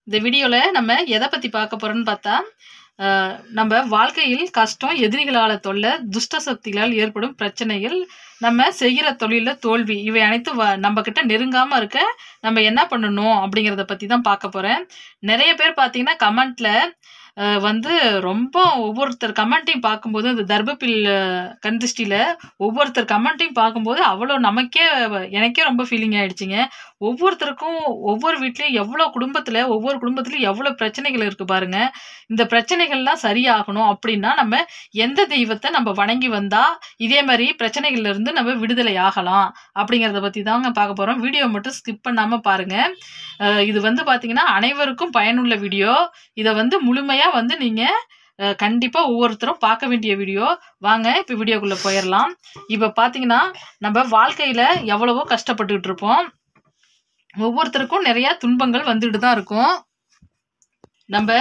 இந்த வீடியோவில் நம்ம எதை பற்றி பார்க்க போகிறோம்னு பார்த்தா அஹ், நம்ம வாழ்க்கையில் கஷ்டம் எதிரிகளால் தொல்லை துஷ்ட சக்திகளால் ஏற்படும் பிரச்சனைகள் நம்ம செய்கிற தொழிலில் தோல்வி இவை அனைத்தும் வ- நம்ம கிட்ட நெருங்காமல் இருக்க நம்ம என்ன பண்ணணும் அப்படிங்கிறத பற்றி தான் பார்க்க போகிறேன் நிறைய பேர் பார்த்தீங்கன்னா கமெண்ட்ல வந்து ரொம்ப ஒவ்வொருத்தர் கமெண்ட்டையும் பார்க்கும்போது இந்த தர்பப்பில் கந்திஷ்டியில் ஒவ்வொருத்தர் கமெண்ட்டையும் பார்க்கும்போது அவ்வளோ நமக்கே எனக்கே ரொம்ப ஃபீலிங் ஆயிடுச்சுங்க ஒவ்வொருத்தருக்கும் ஒவ்வொரு வீட்லேயும் எவ்வளோ குடும்பத்தில் ஒவ்வொரு குடும்பத்துலையும் எவ்வளோ பிரச்சனைகள் இருக்குது பாருங்க இந்த பிரச்சனைகள்லாம் சரியாகணும் அப்படின்னா நம்ம எந்த தெய்வத்தை நம்ம வணங்கி வந்தா இதே மாதிரி பிரச்சனைகள்ல இருந்து நம்ம விடுதலை ஆகலாம் அப்படிங்கிறத பற்றி தாங்க பார்க்க போகிறோம் வீடியோ மட்டும் ஸ்கிப் பண்ணாமல் பாருங்க அஹ் இது வந்து பார்த்தீங்கன்னா அனைவருக்கும் பயனுள்ள வீடியோ இதை வந்து முழுமையாக வந்து நீங்கள் கண்டிப்பாக ஒவ்வொருத்தரும் பார்க்க வேண்டிய வீடியோ வாங்க இப்போ வீடியோக்குள்ளே போயிடலாம் இப்போ பார்த்தீங்கன்னா நம்ம வாழ்க்கையில் எவ்வளவோ கஷ்டப்பட்டுக்கிட்டு இருப்போம் ஒவ்வொருத்தருக்கும் நிறைய துன்பங்கள் வந்துட்டு தான் இருக்கும் நம்ம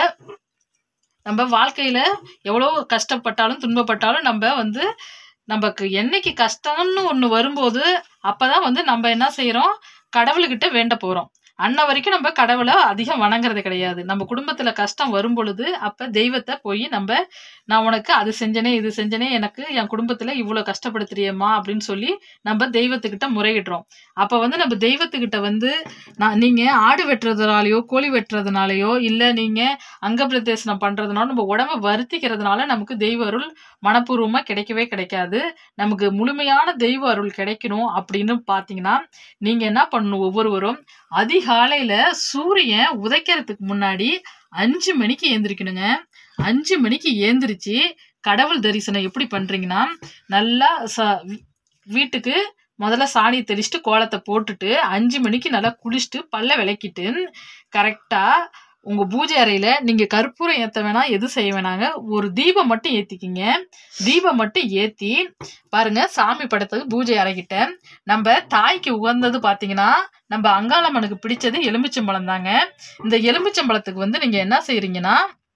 நம்ம வாழ்க்கையில எவ்வளோ கஷ்டப்பட்டாலும் துன்பப்பட்டாலும் நம்ம வந்து நமக்கு என்னைக்கு கஷ்டம்னு ஒன்று வரும்போது அப்பதான் வந்து நம்ம என்ன செய்றோம் கடவுள்கிட்ட வேண்ட போறோம் அன்ன வரைக்கும் நம்ம கடவுளை அதிகம் வணங்குறது கிடையாது நம்ம குடும்பத்துல கஷ்டம் வரும் பொழுது அப்ப தெய்வத்தை போய் நம்ம நான் உனக்கு அது செஞ்சனே இது செஞ்சனே எனக்கு என் குடும்பத்துல இவ்வளவு கஷ்டப்படுத்துறியம்மா அப்படின்னு சொல்லி நம்ம தெய்வத்துக்கிட்ட முறையிடுறோம் அப்ப வந்து நம்ம தெய்வத்துக்கிட்ட வந்து நான் நீங்க ஆடு வெட்டுறதுனாலயோ கோழி வெட்டுறதுனாலயோ இல்ல நீங்க அங்க பிரதேசனம் பண்றதுனால நம்ம உடம்ப வருத்திக்கிறதுனால நமக்கு தெய்வ அருள் மனப்பூர்வமா கிடைக்கவே கிடைக்காது நமக்கு முழுமையான தெய்வ அருள் கிடைக்கணும் அப்படின்னு பாத்தீங்கன்னா நீங்க என்ன பண்ணணும் ஒவ்வொருவரும் அதிகாலையில சூரியன் உதைக்கிறதுக்கு முன்னாடி அஞ்சு மணிக்கு ஏந்திரிக்கணுங்க அஞ்சு மணிக்கு ஏந்திரிச்சு கடவுள் தரிசனம் எப்படி பண்றீங்கன்னா நல்லா ச- வீ- வீட்டுக்கு முதல்ல சாணியை தெளிச்சுட்டு கோலத்தை போட்டுட்டு அஞ்சு மணிக்கு நல்லா குளிச்சுட்டு பல்ல விளக்கிட்டு கரெக்டா உங்க பூஜை அறையில நீங்க கற்பூரம் ஏத்த வேணாம் எது செய்ய வேணாங்க ஒரு தீபம் மட்டும் ஏத்திக்கிங்க தீபம் மட்டும் ஏத்தி பாருங்க சாமி படத்துக்கு பூஜை அறைகிட்ட நம்ம தாய்க்கு உகந்தது பாத்தீங்கன்னா நம்ம அங்காளம்மனுக்கு பிடிச்சது எலுமிச்சம்பழம் தாங்க இந்த எலுமிச்சம்பழத்துக்கு வந்து நீங்க என்ன செய்றீங்கன்னா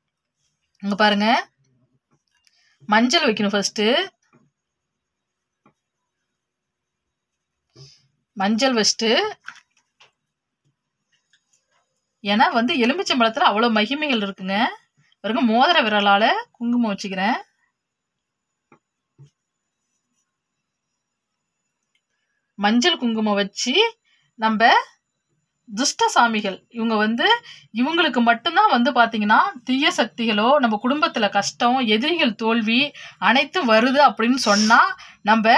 இங்க பாருங்க மஞ்சள் வைக்கணும் ஃபர்ஸ்ட் மஞ்சள் வச்சுட்டு ஏன்னா வந்து எலுமிச்சம்பழத்துல அவ்வளவு மகிமைகள் இருக்குங்க பாருங்க மோதிர விரலால குங்குமம் வச்சுக்கிறேன் மஞ்சள் குங்குமம் வச்சு நம்ம துஷ்ட சாமிகள் இவங்க வந்து இவங்களுக்கு மட்டும்தான் வந்து பாத்தீங்கன்னா தீய சக்திகளோ நம்ம குடும்பத்துல கஷ்டம் எதிரிகள் தோல்வி அனைத்தும் வருது அப்படின்னு சொன்னா நம்ம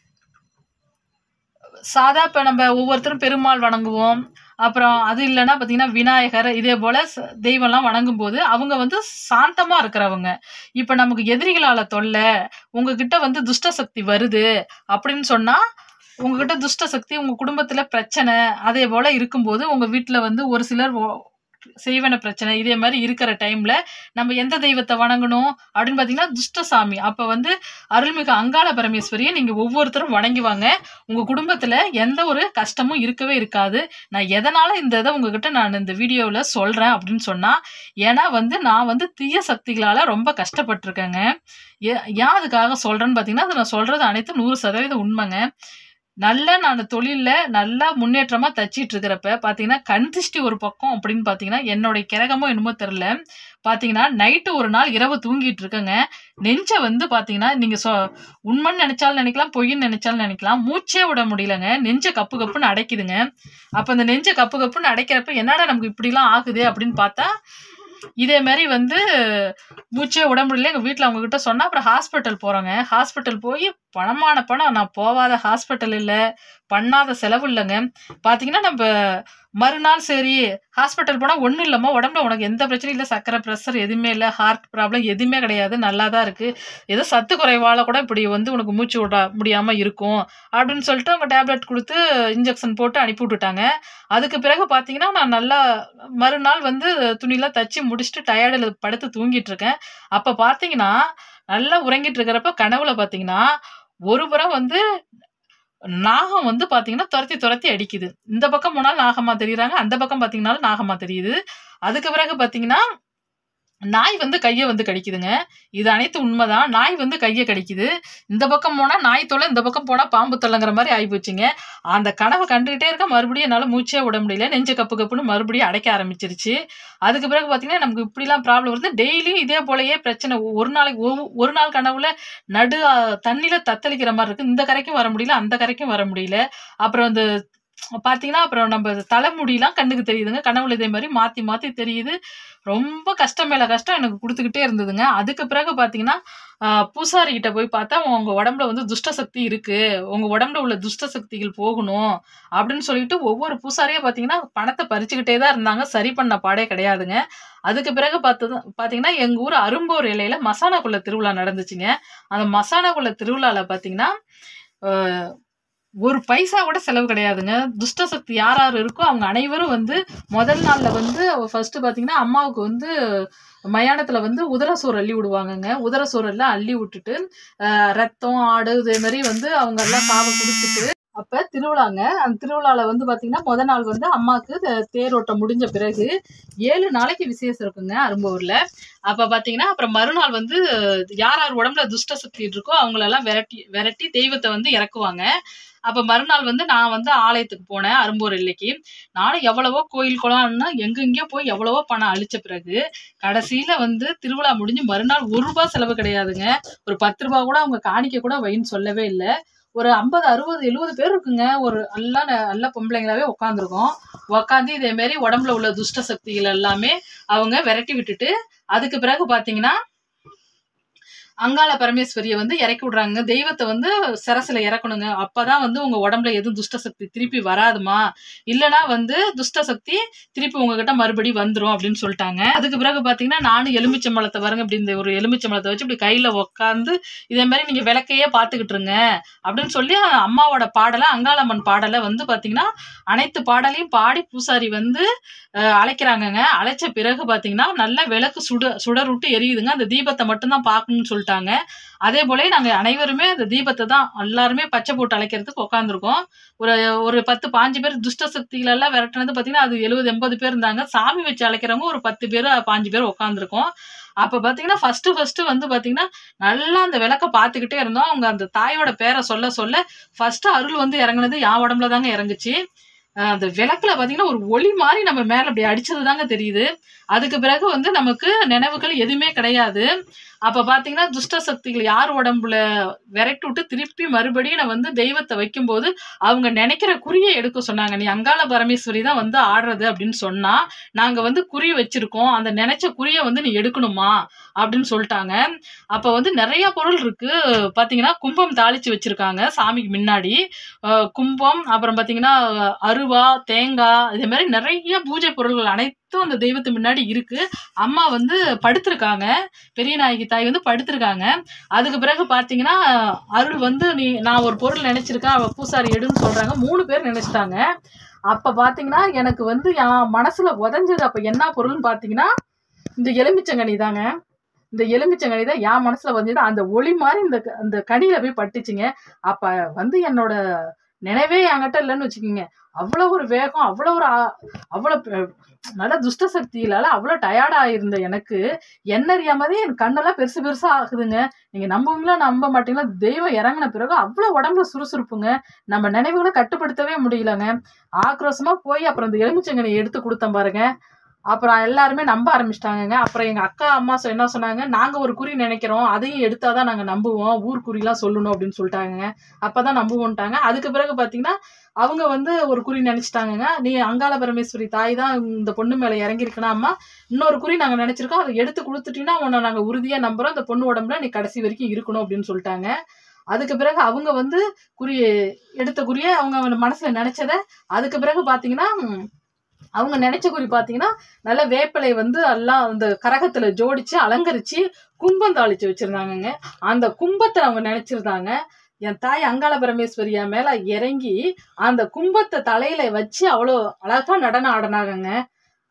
சாதா இப்போ நம்ம ஒவ்வொருத்தரும் பெருமாள் வணங்குவோம் அப்புறம் அது இல்லைன்னா பார்த்தீங்கன்னா விநாயகர் இதே போல ச- தெய்வம்லாம் வணங்கும் போது அவங்க வந்து சாந்தமா இருக்கிறவங்க இப்போ நமக்கு எதிரிகளால தொல்லை உங்ககிட்ட வந்து துஷ்ட சக்தி வருது அப்படின்னு சொன்னா உங்ககிட்ட துஷ்ட சக்தி உங்க குடும்பத்துல பிரச்சனை அதே போல இருக்கும்போது உங்க வீட்டுல வந்து ஒரு சிலர் ஒ- செய்வன பிரச்சனை இதே மாதிரி இருக்கிற டைம்ல நம்ம எந்த தெய்வத்தை வணங்கணும் அப்படின்னு பாத்தீங்கன்னா துஷ்டசாமி அப்ப வந்து அருள்மிகு அங்காள பரமேஸ்வரியை நீங்க ஒவ்வொருத்தரும் வணங்குவாங்க உங்க குடும்பத்துல எந்த ஒரு கஷ்டமும் இருக்கவே இருக்காது நான் எதனால இந்த இதை உங்ககிட்ட நான் இந்த வீடியோவில் சொல்றேன் அப்படின்னு சொன்னா ஏன்னா வந்து நான் வந்து தீய சக்திகளால ரொம்ப கஷ்டப்பட்டிருக்கேங்க ஏ- ஏன் அதுக்காக சொல்றேன்னு பார்த்தீங்கன்னா அது நான் சொல்றது அனைத்தும் நூறு சதவீதம் உண்மைங்க நல்ல நான் தொழில்ல நல்லா முன்னேற்றமா தச்சிட்டு இருக்கிறப்ப பாத்தீங்கன்னா கண் திருஷ்டி ஒரு பக்கம் அப்படின்னு பாத்தீங்கன்னா என்னுடைய கிரகமோ என்னமோ தெரியல பாத்தீங்கன்னா நைட்டு ஒரு நாள் இரவு தூங்கிட்டு இருக்கேங்க நெஞ்ச வந்து பாத்தீங்கன்னா நீங்க சொ உண்மைன்னு நினைச்சாலும் நினைக்கலாம் பொய்ன்னு நினைச்சாலும் நினைக்கலாம் மூச்சே விட முடியலங்க நெஞ்ச கப்பு கப்புன்னு அடைக்குதுங்க அப்ப அந்த நெஞ்ச கப்பு கப்புன்னு அடைக்கிறப்ப என்னடா நமக்கு இப்படிலாம் ஆகுது அப்படின்னு பார்த்தா இதே மாதிரி வந்து மூச்சே விட முடியல எங்கள் வீட்டில் அவங்க கிட்ட சொன்னா அப்புறம் ஹாஸ்பிட்டல் போகிறோங்க ஹாஸ்பிட்டல் போய் பணமான பணம் நான் போகாத ஹாஸ்பிட்டல் இல்லை பண்ணாத செலவு இல்லைங்க பார்த்தீங்கன்னா நம்ம மறுநாள் சரி ஹாஸ்பிட்டல் போனால் ஒன்றும் இல்லைம்மா உடம்புல உனக்கு எந்த பிரச்சனையும் இல்லை சக்கரை ப்ரெஷர் எதுவுமே இல்லை ஹார்ட் ப்ராப்ளம் எதுவுமே கிடையாது நல்லா தான் இருக்குது ஏதோ சத்து குறைவால கூட இப்படி வந்து உனக்கு மூச்சு விட முடியாமல் இருக்கும் அப்படின்னு சொல்லிட்டு அவங்க டேப்லெட் கொடுத்து இன்ஜெக்ஷன் போட்டு அனுப்பி விட்டுட்டாங்க அதுக்கு பிறகு பார்த்தீங்கன்னா நான் நல்லா மறுநாள் வந்து துணியெல்லாம் தச்சு முடிச்சுட்டு டயர்டில் படுத்து தூங்கிட்டு இருக்கேன் அப்போ பார்த்தீங்கன்னா நல்லா உறங்கிட்டு இருக்கிறப்ப கனவுல பார்த்தீங்கன்னா ஒரு புறம் வந்து நாகம் வந்து பாத்தீங்கன்னா துரத்தி துரத்தி அடிக்குது இந்த பக்கம் போனாலும் நாகமா தெரியுறாங்க அந்த பக்கம் பாத்தீங்கன்னாலும் நாகமா தெரியுது அதுக்கு பிறகு பாத்தீங்கன்னா நாய் வந்து கைய வந்து கடிக்குதுங்க. இது அனைத்து உண்மதான். நாய் வந்து கைய கடிக்குது. இந்த பக்கம் போனா நாய் தொல்ல, இந்த பக்கம் போனா பாம்பு தொல்லங்கிற மாரி ஆயிப்போச்சுங்க. அந்த கனவ கண்டுகிட்டே இருக்கேன். மறுபடியும் என்னால மூச்சே விட முடியல. நெஞ்சு கப்பு கப்புன்னு மறுபடியும் அடைக்க ஆரம்பிச்சுருச்சு. அதுக்கு பிறகு பார்த்தீங்கன்னா, நமக்கு இப்படிலாம் ப்ராப்ளம் வருது. டெய்லியும் இதே போலயே பிரச்சனை. ஒரு நாளைக்கு ஒ ஒரு நாள் கனவுல நடு அ தண்ணீல தத்தளிக்கிற மாரி இருக்கு. இந்த கரைக்கும் வர முடியல, அந்த கரைக்கும் வர முடியல. அப்புறம் இந்த பார்த்தீங்கன்னா, அப்புறம் நம்ப தலைமுடிலாம் கண்ணுக்கு தெரியுதுங்க. கனவுல இதே மாரி மாத்தி மாத்தி தெரியுது. ரொம்ப கஷ்டம் மேல கஷ்டம் எனக்கு குடுத்துக்கிட்டே இருந்ததுங்க. அதுக்கு பிறகு பார்த்தீங்கன்னா, அ பூசாரி கிட்ட போய் பார்த்தா, "உங்க உடம்புல வந்து துஷ்ட சக்தி இருக்கு. உங்க உடம்புல உள்ள துஷ்ட சக்திகள் போகணும்." அப்படின்னு சொல்லிட்டு ஒவ்வொரு பூசாரியா பார்த்தீங்கன்னா, பணத்த பறிச்சுக்கிட்டே தான் இருந்தாங்க. சரி பண்ண பாடே கிடையாதுங்க. அதுக்கு பிறகு பார்த்தது பார்த்தீங்கன்னா, எங்க ஊர் அரும்போர் எல்லையில மசானாக்குள்ள திருவிழா நடந்துச்சுங்க. அந்த மசானாக்குள்ள திருவிழால பார்த்தீங்கன்னா, அ ஒரு பைசா கூட செலவு கிடையாதுங்க. துஷ்ட சக்தி யார் யார் இருக்கோ அவங்க அனைவரும் வந்து முதல் நாள்ல வந்து ஃபர்ஸ்ட்டு பார்த்தீங்கன்னா, அம்மாவுக்கு வந்து மயானத்துல வந்து உதரசோறு அள்ளி விடுவாங்கங்க. உதரசோறு எல்லாம் அள்ளி விட்டுட்டு, அ ரத்தம், ஆடு இதே மாரி வந்து அவங்க எல்லாம் காவ குடுத்துட்டு, அப்ப திருவிழாங்க. அந்த திருவிழால வந்து பார்த்தீங்கன்னா, மொத நாள் வந்து அம்மாக்கு த தேரோட்டம் முடிஞ்ச பிறகு 7 நாளைக்கு விசேஷம் இருக்குங்க அரும்பூர்ல. அப்ப பார்த்தீங்கன்னா, அப்புறம் மறுநாள் வந்து யார் யார் உடம்புல துஷ்ட சக்தி இருக்கோ அவங்களெல்லாம் விரட்டி விரட்டி தெய்வத்த வந்து இறக்குவாங்க. அப்ப மறுநாள் வந்து நான் வந்து ஆலயத்துக்கு போனேன், அரும்பூர் எல்லைக்கு. நானும் எவ்வளவோ கோயில், குளம்ன்னு எங்கெங்கேயோ போய் எவ்வளவோ பணம் அழிச்ச பிறகு, கடைசியில வந்து திருவிழா முடிஞ்சு மறுநாள் ரூ. 1 செலவு கிடையாதுங்க. ஒரு ரூ. 10 கூட அவங்க காணிக்கை கூட வைன்னு சொல்லவே இல்ல. ஒரு 50, 60, 70 பேர் இருக்குங்க. ஒரு எல்லாம் ந நல்ல பொம்பளைங்களாவே உட்காந்துருக்கோம். உட்காந்து இதே மாரி உடம்புல உள்ள துஷ்ட சக்திகள் எல்லாமே அவங்க விரட்டி விட்டுட்டு, அதுக்கு பிறகு பார்த்தீங்கன்னா அங்காள பரமேஸ்வரிய வந்து இறக்கி விடுறாங்க. தெய்வத்த வந்து சிரசுல இறக்கணுங்க. அப்பதான் வந்து உங்க உடம்புல எதுவும் துஷ்ட சக்தி திருப்பி வராதும்மா. இல்லன்னா வந்து துஷ்ட சக்தி திருப்பி உங்ககிட்ட மறுபடியும் வந்துரும் அப்படின்னு சொல்ட்டாங்க. அதுக்கு பிறகு பார்த்தீங்கன்னா, நானும் எலுமிச்சம்பழத்த பாருங்க இப்படி இந்த ஒரு எலுமிச்சம்பழத்த வச்சு இப்படி கையில உட்காந்து, இதே மாரி நீங்க விளக்கையே பார்த்துக்கிட்டு இருங்க அப்படின்னு சொல்லி அம்மாவோட பாடல, அங்காளம்மன் பாடல வந்து பார்த்தீங்கன்னா, அனைத்து பாடலையும் பாடி பூசாரி வந்து அ அழைக்கிறாங்கங்க. அழைச்ச பிறகு பார்த்தீங்கன்னா, நல்லா விளக்கு சுட சுடர்விட்டு எரியுதுங்க. அந்த தீபத்த மட்டும் தான் பார்க்கணும்னு சொல்ட்டாங்க. அதே போலயே நாங்க அனைவருமே அந்த தீபத்த தான் எல்லாருமே பச்சை போட்டு அழைக்கிறதுக்கு உட்காந்துருக்கோம். ஒரு ஒரு 10, 15 பேர் துஷ்ட சக்திகள் எல்லாம் விரட்டுனது பார்த்தீங்கன்னா, அது 70, 80 பேர் இருந்தாங்க. சாமி வச்சு அழைக்கிறவங்க ஒரு 10 பேரு, 15 பேர் உட்காந்துருக்கோம். அப்ப பார்த்தீங்கன்னா, ஃபர்ஸ்ட்டு ஃபர்ஸ்ட்டு வந்து பார்த்தீங்கன்னா, நல்லா அந்த விளக்க பார்த்துக்கிட்டே இருந்தோம். அவங்க அந்த தாயோட பேர சொல்ல சொல்ல, ஃபர்ஸ்ட்டு அருள் வந்து இறங்குனது என் உடம்புல தாங்க இறங்குச்சு. அ அந்த விளக்குல பார்த்தீங்கன்னா, ஒரு ஒளி மாரி நம்ம மேல இப்படி அடிச்சது தாங்க தெரியுது. அதுக்கு பிறகு வந்து நமக்கு நினைவுகள் எதுவுமே கிடையாது. அப்ப பார்த்தீங்கன்னா, துஷ்ட சக்திகள் யார் உடம்புல விரட்டி விட்டு திருப்பி மறுபடியும் நான் வந்து தெய்வத்த வைக்கும்போது, அவங்க நெனைக்கிற குறிய எடுக்க சொன்னாங்க. "நீ அங்காள பரமேஸ்வரி தான் வந்து ஆடுறது" அப்படின்னு சொன்னா, "நாங்க வந்து குறி வச்சிருக்கோம். அந்த நெனைச்ச குறிய வந்து நீ எடுக்கணும்மா" அப்படின்னு சொல்ட்டாங்க. அப்ப வந்து நெறைய பொருள் இருக்கு. பார்த்தீங்கன்னா, கும்பம் தாளிச்சு வச்சிருக்காங்க சாமிக்கு மின்னாடி. அ கும்பம், அப்புறம் பார்த்தீங்கன்னா, அருவா, தேங்காய் இதே மாரி நெறைய பூஜை பொருள்கள் அனைத்தும் அந்த தெய்வத்து முன்னாடி இருக்கு. அம்மா வந்து படுத்திருக்காங்க. பெரிய நாயகி தாய் வந்து படுத்திருக்காங்க. அதுக்கு பிறகு பார்த்தீங்கன்னா, அருள் வந்து நீ நான் ஒரு பொருள் நெனைச்சிருக்கேன். அவ பூசாரி எடுன்னு சொல்றாங்க. 3 பேர் நெனைச்சுட்டாங்க. அப்ப பார்த்தீங்கன்னா, எனக்கு வந்து என் மனசுல உதஞ்சது அப்ப என்ன பொருள்னு பார்த்தீங்கன்னா, இந்த எலுமிச்சங்கனி தாங்க. இந்த எலுமிச்சங்கனி தான் என் மனசுல பதிஞ்சது. அந்த ஒளி மாரி இந்த க அந்த கனியில போய் பட்டுச்சுங்க. அப்ப வந்து என்னோட நினைவே என்கிட்ட இல்லன்னு வச்சுக்கங்க. அவ்வளோ ஒரு வேகம், அவ்வளோ ஒரு ஆ அவ்வளோ பெ நல்ல துஷ்ட சக்திகளால அவ்வளோ டயர்டா இருந்த எனக்கு, என்ன அறியாமலே என் கண்ணெல்லாம் பெருசு பெருசா ஆகுதுங்க. நீங்க நம்புவீங்களா, நம்ப மாட்டீங்களா, தெய்வம் இறங்குன பிறகு அவ்வளோ உடம்புல சுறுசுறுப்புங்க. நம்ம நினைவுகள கட்டுப்படுத்தவே முடியலங்க. ஆக்ரோஷமா போய் அப்புறம் இந்த எலுமிச்சங்கனிய எடுத்து குடுத்தேன் பாருங்க. அப்புறம் எல்லாருமே நம்ப ஆரம்பிச்சுட்டாங்கங்க. அப்புறம் எங்க அக்கா, அம்மா சொ என்ன சொன்னாங்க, "நாங்க ஒரு குறி நெனைக்கிறோம். அதையும் எடுத்தா தான் நாங்க நம்புவோம். ஊர் குறிலாம் சொல்லணும்" அப்படின்னு சொல்ட்டாங்கங்க. அப்பதான் நம்புவோன்ட்டாங்க. அதுக்கு பிறகு பார்த்தீங்கன்னா, அவங்க வந்து ஒரு குறி நெனைச்சுட்டாங்கங்க. "நீ அங்காள பரமேஸ்வரி தாய் தான் இந்த பொண்ணு மேல இறங்கியிருக்குன்னா, அம்மா இன்னொரு குறி நாங்க நெனைச்சிருக்கோம். அத எடுத்து குடுத்துட்டீன்னா, உன்ன நாங்க உறுதியா நம்புறோம். இந்த பொண்ணு உடம்புல நீ கடைசி வரைக்கும் இருக்கணும்" அப்படின்னு சொல்ட்டாங்க. அதுக்கு பிறகு அவங்க வந்து குறி எடுத்த குறிய அவங்க மனசுல நெனைச்சத, அதுக்கு பிறகு பார்த்தீங்கன்னா, அவங்க நெனைச்ச குறி பார்த்தீங்கன்னா, நல்ல வேப்பிலை வந்து எல்லாம் அந்த கரகத்துல ஜோடிச்சு, அலங்கரிச்சு, கும்பம் தாளிச்சு வச்சிருந்தாங்கங்க. அந்த கும்பத்த அவங்க நெனைச்சிருந்தாங்க. என் தாய் அங்காள பரமேஸ்வரி என் மேல இறங்கி, அந்த கும்பத்த தலையில வச்சு அவ்வளோ அழகா நடனம் ஆடுனாங்கங்க.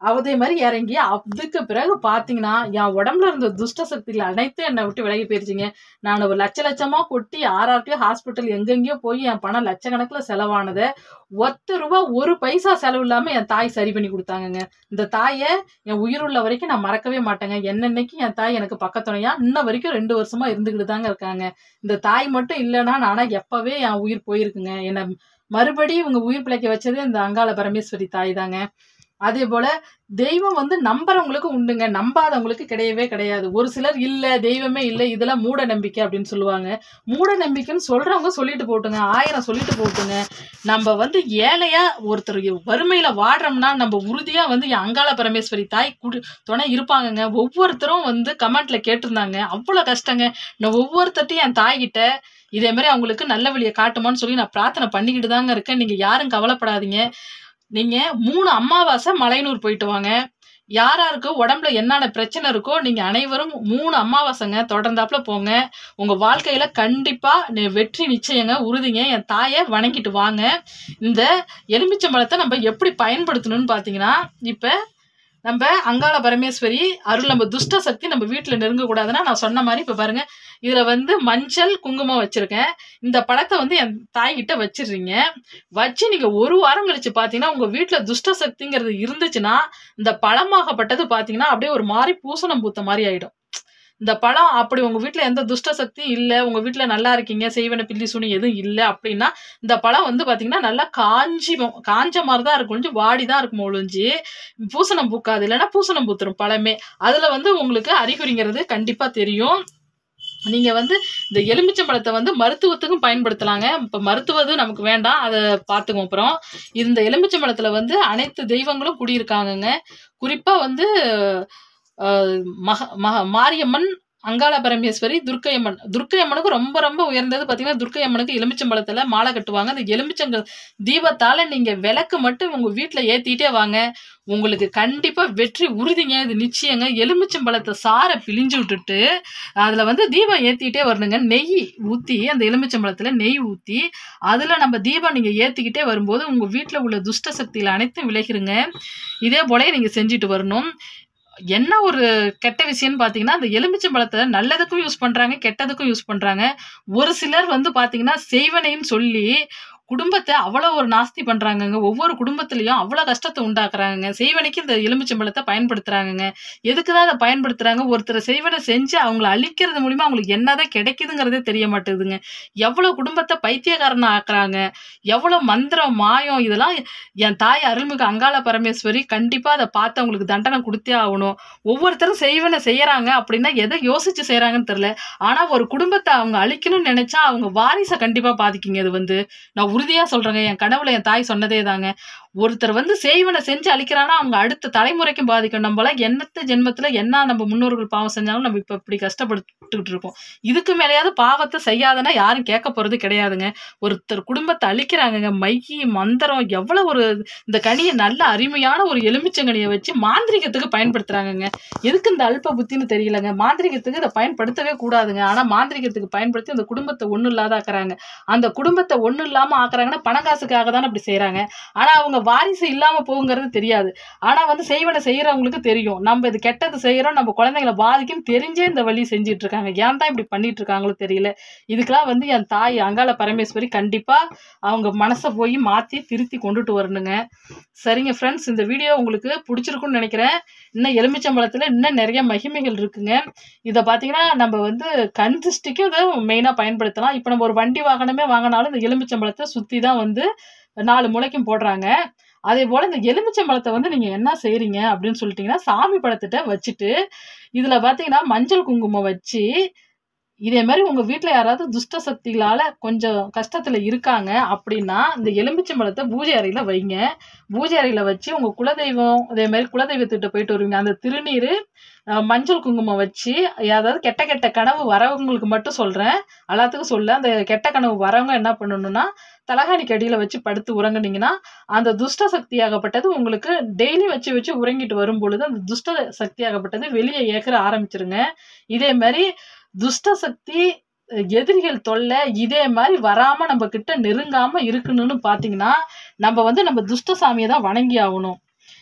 அதே மாதிரி இறங்கி அதுக்கு பிறகு பார்த்தீங்கன்னா என் உடம்புல இருந்த துஷ்ட சக்திகள் அனைத்தும் என்னை விட்டு விலகி போயிருச்சுங்க நான் ஒரு லட்ச லட்சமா கொட்டி ஆர்ஆர்டியோ ஹாஸ்பிட்டல் எங்கெங்கேயோ போய் என் பணம் லட்சக்கணக்கில் செலவானதை ஒத்த ரூபா ஒரு பைசா செலவு இல்லாம என் தாய் சரி பண்ணி கொடுத்தாங்கங்க இந்த தாயை என் உயிருள்ள வரைக்கும் நான் மறக்கவே மாட்டேங்க என்னன்னைக்கு என் தாய் எனக்கு பக்கத்துணையா இன்ன வரைக்கும் ரெண்டு வருஷமா இருந்துகிட்டு தாங்க இருக்காங்க இந்த தாய் மட்டும் இல்லைன்னா நானா எப்பவே என் உயிர் போயிருக்குங்க என்னை மறுபடியும் இவங்க உயிர் பிழைக்க வச்சதே இந்த அங்காள பரமேஸ்வரி தாய் தாங்க அதே போல தெய்வம் வந்து நம்புறவங்களுக்கு உண்டுங்க நம்பாதவங்களுக்கு கிடையவே கிடையாது ஒரு சிலர் இல்ல தெய்வமே இல்லை இதெல்லாம் மூட நம்பிக்கை அப்படின்னு சொல்லுவாங்க மூட நம்பிக்கைன்னு சொல்றவங்க சொல்லிட்டு போட்டுங்க ஆயிரம் சொல்லிட்டு போட்டுங்க நம்ம வந்து ஏழையா ஒருத்தர் வறுமையில வாடுறோம்னா நம்ம உறுதியா வந்து என் அங்காள பரமேஸ்வரி தாய் குடு துணை இருப்பாங்கங்க ஒவ்வொருத்தரும் வந்து கமெண்ட்ல கேட்டிருந்தாங்க அவ்வளவு கஷ்டங்க நான் ஒவ்வொருத்தட்டையும் என் தாய்கிட்ட இதே மாதிரி அவங்களுக்கு நல்ல வழியை காட்டுமான்னு சொல்லி நான் பிரார்த்தனை பண்ணிக்கிட்டு தாங்க இருக்கேன் நீங்க யாரும் கவலைப்படாதீங்க நீங்க மூணு அமாவாசை மலையனூர் போயிட்டு வாங்க யார் யாருக்கு உடம்புல என்னென்ன பிரச்சனை இருக்கோ நீங்க அனைவரும் மூணு அமாவாசைங்க தொடர்ந்தாப்புல போங்க உங்க வாழ்க்கையில கண்டிப்பா நி- வெற்றி நிச்சயங்க உறுதிங்க என் தாயை வணங்கிட்டு வாங்க இந்த எலுமிச்சம்பழத்தை நம்ம எப்படி பயன்படுத்தணும்னு பாத்தீங்கன்னா இப்ப நம்ம அங்காள பரமேஸ்வரி அருள் நம்ம துஷ்ட சக்தி நம்ம வீட்டுல நெருங்க கூடாதுன்னா நான் சொன்ன மாதிரி இப்ப பாருங்க இதுல வந்து மஞ்சள் குங்குமம் வச்சிருக்கேன் இந்த பழத்தை வந்து என் தாய்கிட்ட வச்சிடுறீங்க வச்சு நீங்க ஒரு வாரம் கழிச்சு பாத்தீங்கன்னா உங்க வீட்டுல துஷ்ட சக்திங்கிறது இருந்துச்சுன்னா இந்த பழமாகப்பட்டது பாத்தீங்கன்னா அப்படியே ஒரு மாதிரி பூசணம் பூத்த மாதிரி ஆயிடும் இந்த பழம் அப்படி உங்க வீட்ல எந்த துஷ்ட சக்தியும் இல்ல உங்க வீட்ல நல்லா இருக்கீங்க செய்வன பில்லி சுனி எதுவும் இல்ல அப்படின்னா இந்த பழம் வந்து பாத்தீங்கன்னா நல்லா காஞ்சி மொ- காஞ்ச மாதிரி தான் இருக்கும் ஒழிஞ்சு வாடி தான் இருக்கும் ஒழிஞ்சு பூசணம் பூக்காது இல்லைன்னா பூசணம் பூத்துரும் பழமே அதுல வந்து உங்களுக்கு அறிகுறிங்கிறது கண்டிப்பா தெரியும் நீங்க வந்து இந்த எலுமிச்சை பழத்தை வந்து மருத்துவத்துக்கும் பயன்படுத்தலாங்க இப்ப மருத்துவது நமக்கு வேண்டாம் அதை பார்த்துக்குவோம் அப்புறம் இந்த எலுமிச்சை பழத்துல வந்து அனைத்து தெய்வங்களும் குடியிருக்காங்கங்க குறிப்பா வந்து அஹ், மக மக மாரியம்மன் அங்காள பரமேஸ்வரி துர்க்கையம்மன் துர்க்கையம்மனுக்கு ரொம்ப ரொம்ப உயர்ந்தது பார்த்தீங்கன்னா துர்க்கையம்மனுக்கு எலுமிச்சம்பழத்துல மாலை கட்டுவாங்க அந்த எலுமிச்சங்கள் தீபத்தால நீங்க விளக்கு மட்டும் உங்க வீட்டில் ஏத்திட்டே வாங்க உங்களுக்கு கண்டிப்பா வெற்றி உறுதிங்க இது நிச்சயங்க எலுமிச்சம்பழத்தை சாரை பிழிஞ்சு விட்டுட்டு அதுல வந்து தீபம் ஏத்திட்டே வரணுங்க நெய் ஊத்தி அந்த எலுமிச்சம்பழத்துல நெய் ஊத்தி அதுல நம்ம தீபம் நீங்க ஏத்திக்கிட்டே வரும்போது உங்க வீட்டில் உள்ள துஷ்ட சக்திகள் அனைத்தும் விலகிருங்க இதே போல நீங்க செஞ்சுட்டு வரணும் என்ன ஒரு கெட்ட விஷயம்னு பார்த்தீங்கன்னா அந்த எலுமிச்சம்பழத்தை நல்லதுக்கும் யூஸ் பண்றாங்க கெட்டதுக்கும் யூஸ் பண்றாங்க ஒரு சிலர் வந்து பார்த்தீங்கன்னா செய்வனைன்னு சொல்லி குடும்பத்தை அவ்வளோ ஒரு நாஸ்தி பண்றாங்கங்க ஒவ்வொரு குடும்பத்திலையும் அவ்வளோ கஷ்டத்தை உண்டாக்குறாங்கங்க செய்வனைக்கு இந்த எலுமிச்சம்பழத்தை பயன்படுத்துறாங்கங்க எதுக்கு தான் அதை பயன்படுத்துறாங்க ஒருத்தர் செய்வனை செஞ்சு அவங்கள அழிக்கிறது மூலியமா அவங்களுக்கு என்னதான் கிடைக்குதுங்கிறதே தெரிய மாட்டேங்குதுங்க எவ்வளோ குடும்பத்தை பைத்தியக்காரனை ஆக்குறாங்க எவ்வளோ மந்திரம் மாயம் இதெல்லாம் என் தாய் அருள்மிகு அங்காள பரமேஸ்வரி கண்டிப்பா அதை பார்த்து அவங்களுக்கு தண்டனை கொடுத்தே ஆகணும் ஒவ்வொருத்தரும் செய்வனை செய்யறாங்க அப்படின்னா எதை யோசிச்சு செய்யறாங்கன்னு தெரியல ஆனா ஒரு குடும்பத்தை அவங்க அழிக்கணும்னு நினைச்சா அவங்க வாரிசை கண்டிப்பா பாதிக்குங்க இது வந்து நான் உறுதியா சொல்றேங்க என் கனவுல என் தாய் சொன்னதே தாங்க ஒருத்தர் வந்து செய்வனை செஞ்சு அழிக்கிறானா அவங்க அடுத்த தலைமுறைக்கும் பாதிக்கும் நம்மளாம் என்னத்த ஜென்மத்துல என்ன நம்ம முன்னோர்கள் பாவம் செஞ்சாலும் நம்ம இப்ப இப்படி கஷ்டப்பட்டுக்கிட்டு இருக்கோம் இதுக்கு மேலேயாவது பாவத்தை செய்யாதனா யாரும் கேட்க போறது கிடையாதுங்க ஒருத்தர் குடும்பத்தை அழிக்கிறாங்கங்க மைக்கி மந்திரம் எவ்வளவு ஒரு இந்த கனியை நல்ல அருமையான ஒரு எலுமிச்சங்கனியை வச்சு மாந்திரிகத்துக்கு பயன்படுத்துறாங்கங்க எதுக்கு இந்த அல்ப புத்தின்னு தெரியலங்க மாந்திரிகத்துக்கு இதை பயன்படுத்தவே கூடாதுங்க ஆனா மாந்திரிகத்துக்கு பயன்படுத்தி அந்த குடும்பத்தை ஒண்ணு இல்லாத ஆக்குறாங்க அந்த குடும்பத்தை ஒண்ணு இல்லாம ஆக்குறாங்கன்னா பணங்காசுக்காக தானே அப்படி செய்றாங்க ஆனா அவங்க வாரிசு இல்லாம போகுங்கிறது தெரியாது ஆனா வந்து செய்வனை செய்யறவங்களுக்கு தெரியும் நம்ம இது கெட்டது செய்யறோம் நம்ம குழந்தைங்களை பாதிக்கும் தெரிஞ்சே இந்த வழி செஞ்சுட்டு இருக்காங்க ஏன் தான் இப்படி பண்ணிட்டு இருக்காங்களோ தெரியல இதுக்கெல்லாம் வந்து என் தாய் அங்காள பரமேஸ்வரி கண்டிப்பா அவங்க மனசை போய் மாத்தி திருத்தி கொண்டுட்டு வரணுங்க சரிங்க ஃப்ரெண்ட்ஸ் இந்த வீடியோ உங்களுக்கு பிடிச்சிருக்கும்னு நினைக்கிறேன் இன்னும் எலுமிச்சம்பழத்துல இன்னும் நிறைய மகிமைகள் இருக்குங்க இதை பார்த்தீங்கன்னா நம்ம வந்து கண் திருஷ்டிக்கும் இதை மெயினாக பயன்படுத்தலாம் இப்போ நம்ம ஒரு வண்டி வாகனமே வாங்கினாலும் இந்த எலுமிச்சம்பழத்தை சுற்றி தான் வந்து நாலு முளைக்கும் போடுறாங்க அதே போல் இந்த எலுமிச்சம்பழத்தை வந்து நீங்கள் என்ன செய்கிறீங்க அப்படின்னு சொல்லிட்டீங்கன்னா சாமி படத்திட்ட வச்சுட்டு இதில் பார்த்தீங்கன்னா மஞ்சள் குங்குமம் வச்சு இதே மாதிரி உங்கள் வீட்டில் யாராவது துஷ்ட சக்திகளால் கொஞ்சம் கஷ்டத்தில் இருக்காங்க அப்படின்னா இந்த எலுமிச்சம்பழத்தை பூஜை அறையில் வைங்க பூஜை அறையில் வச்சு உங்கள் குலதெய்வம் அதே மாதிரி குலதெய்வத்திட்ட போயிட்டு வருவீங்க அந்த திருநீர் அஹ், மஞ்சள் குங்குமம் வச்சு அதாவது கெட்ட கெட்ட கனவு வரவங்களுக்கு மட்டும் சொல்கிறேன் எல்லாத்துக்கும் சொல்ல அந்த கெட்ட கனவு வரவங்க என்ன பண்ணணும்னா தலகாணிக்கு அடியில் வச்சு படுத்து உறங்குனீங்கன்னா அந்த துஷ்ட சக்தியாகப்பட்டது உங்களுக்கு டெய்லி வச்சு வச்சு உறங்கிட்டு வரும் பொழுது அந்த துஷ்ட சக்தியாகப்பட்டது வெளியே ஏற்க ஆரம்பிச்சிருங்க இதே மாதிரி துஷ்ட சக்தி அஹ், எதிரிகள் தொல்லை இதே மாதிரி வராம நம்ம கிட்ட நெருங்காம இருக்கணும்னு பாத்தீங்கன்னா நம்ம வந்து நம்ம துஷ்ட சாமியை தான் வணங்கி ஆகணும்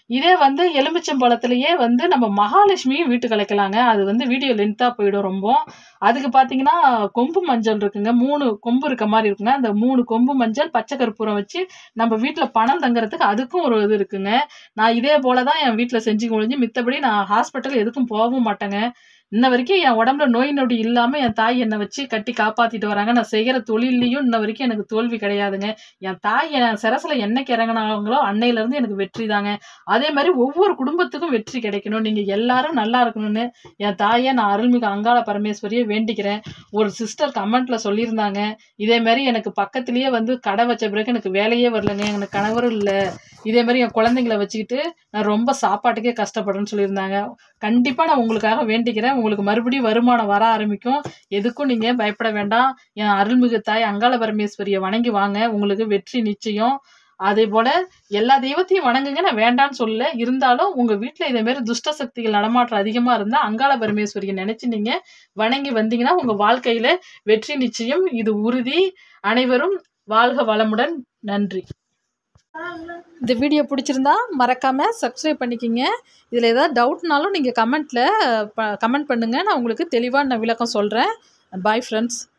இதே வந்து எலுமிச்சம்பழத்திலேயே வந்து நம்ம மகாலட்சுமியும் வீட்டுக்கு அழைக்கலாங்க அது வந்து வீடியோ லென்த்தாக போயிடும் ரொம்ப அதுக்கு பார்த்தீங்கன்னா கொம்பு மஞ்சள் இருக்குங்க மூணு கொம்பு இருக்க மாதிரி இருக்குங்க அந்த மூணு கொம்பு மஞ்சள் பச்சை கற்பூரம் வச்சு நம்ம வீட்டில் பணம் தங்குறதுக்கு அதுக்கும் ஒரு இது இருக்குங்க நான் இதே போல தான் என் வீட்டில் செஞ்சு முடிஞ்சு மித்தபடி நான் ஹாஸ்பிட்டல் எதுக்கும் போகவும் மாட்டேங்க இன்ன வரைக்கும் என் உடம்புல நோய் நொடி இல்லாமல் என் தாய் என்னை வச்சு கட்டி காப்பாற்றிட்டு வராங்க நான் செய்கிற தொழில்லையும் இன்ன வரைக்கும் எனக்கு தோல்வி கிடையாதுங்க என் தாய் என் சிரசில் என்னைக்கு இறங்கினாங்களோ அன்னையிலேருந்து எனக்கு வெற்றி தாங்க அதே மாதிரி ஒவ்வொரு குடும்பத்துக்கும் வெற்றி கிடைக்கணும் நீங்கள் எல்லாரும் நல்லா இருக்கணும்னு என் தாயை நான் அருள்மிகு அங்காள பரமேஸ்வரியை வேண்டிக்கிறேன் ஒரு சிஸ்டர் கமெண்ட்டில் சொல்லியிருந்தாங்க இதே மாதிரி எனக்கு பக்கத்துலேயே வந்து கடை வச்ச பிறகு எனக்கு வேலையே வரலங்க எனக்கு கணவரும் இல்லை இதே மாதிரி என் குழந்தைங்கள வச்சுக்கிட்டு நான் ரொம்ப சாப்பாட்டுக்கே கஷ்டப்படுறேன்னு சொல்லியிருந்தாங்க கண்டிப்பாக நான் உங்களுக்காக வேண்டிக்கிறேன் உங்களுக்கு மறுபடியும் வருமானம் வர ஆரம்பிக்கும் எதுக்கும் நீங்கள் பயப்பட வேண்டாம் என் அருள்மிகு தாய் அங்காள பரமேஸ்வரியை வணங்கி வாங்க உங்களுக்கு வெற்றி நிச்சயம் அதே போல் எல்லா தெய்வத்தையும் வணங்குங்க நான் வேண்டான்னு சொல்லல இருந்தாலும் உங்கள் வீட்டில் இதே மாதிரி துஷ்ட சக்திகள் நடமாட்டம் அதிகமாக இருந்தால் அங்காள பரமேஸ்வரியை நினச்சி நீங்கள் வணங்கி வந்தீங்கன்னா உங்கள் வாழ்க்கையில் வெற்றி நிச்சயம் இது உறுதி அனைவரும் வாழ்க வளமுடன் நன்றி இந்த வீடியோ பிடிச்சிருந்தா மறக்காமல் சப்ஸ்கிரைப் பண்ணிக்கிங்க இதில் ஏதாவது டவுட்னாலும் நீங்கள் கமெண்ட்டில் கமெண்ட் பண்ணுங்கள் நான் உங்களுக்கு தெளிவாக நான் விளக்கம் சொல்கிறேன் பாய் ஃப்ரெண்ட்ஸ்